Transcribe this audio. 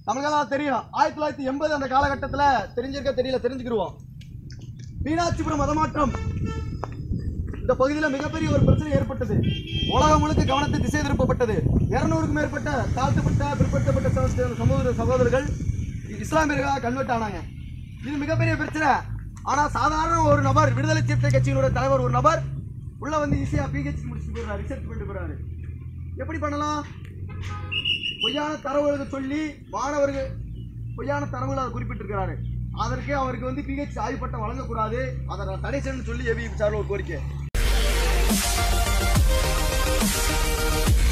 தமிழ்லாம் தெரியும் ஆயிரத்தி தொள்ளாயிரத்தி எண்பது அந்த காலகட்டத்துல தெரிஞ்சிருக்க தெரியல தெரிஞ்சுக்கிடுவோம் மீனாட்சிபுரம் மதமாற்றம் இந்த பகுதியில் மிகப்பெரிய ஒரு பிரச்சனை ஏற்பட்டது உலகம் முழுக்க கவனத்தை திசை திருப்பப்பட்டது இருநூறுக்கும் மேற்பட்ட தாழ்த்தப்பட்ட பிற்படுத்தப்பட்ட சமூக- சமூக சகோதரர்கள் இஸ்லாமியர்களாக கன்வெர்ட் ஆனாங்க இது மிகப்பெரிய பிரச்சனை ஆனா சாதாரண ஒரு நபர் விடுதலை சிறுத்தை கட்சியினுடைய தலைவர் ஒரு நபர் உள்ள வந்து ஈஸியா பிஹெச் முடிச்சுட்டு போயிடுறாரு ரிசர்ச் பண்ணிட்டு போறாரு எப்படி பண்ணலாம் பொய்யான தரவுகளுக்கு சொல்லி மாணவர்கள் பொய்யான தரவுகளை அவர் குறிப்பிட்டிருக்கிறாரு அதற்கு அவருக்கு வந்து பிஹெச் ஆய்வு பட்டம் வழங்கக்கூடாது அதை நான் தடை செய்யணும்னு சொல்லி எவி சார்ல ஒரு கோரிக்கை